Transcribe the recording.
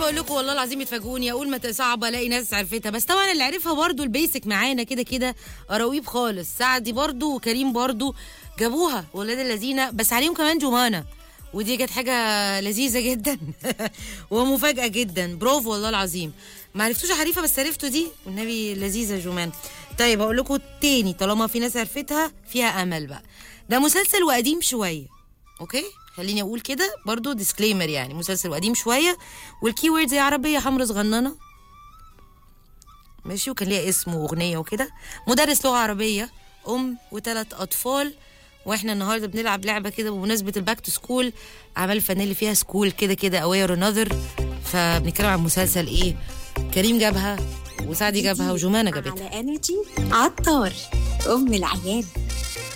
بقول لكم والله العظيم يتفاجئوني اقول ما صعبه الاقي ناس عرفتها بس طبعا اللي عرفها برضو البيسك معانا كده كده قراويب خالص سعدي برضو وكريم برضو جابوها ولاد الذين بس عليهم كمان جمانه ودي كانت حاجه لذيذه جدا ومفاجاه جدا برافو والله العظيم ما عرفتوش حريفه بس عرفتوا دي والنبي لذيذه جمان طيب هقول لكم تاني طالما في ناس عرفتها فيها امل بقى ده مسلسل وقديم شويه اوكي خليني اقول كده برضو ديسكليمر يعني مسلسل قديم شويه والكي ووردز هي عربيه حمرا صغننه ماشي وكان ليها اسم واغنيه وكده مدرس لغه عربيه ام وثلاث اطفال واحنا النهارده بنلعب لعبه كده بمناسبه الباك تو سكول اعمال الفنيه اللي فيها سكول كده كده اوي اور انذر فبنتكلم عن مسلسل ايه كريم جابها وسعدي جابها وجمانه جابتها على انرجي عطار ام العيال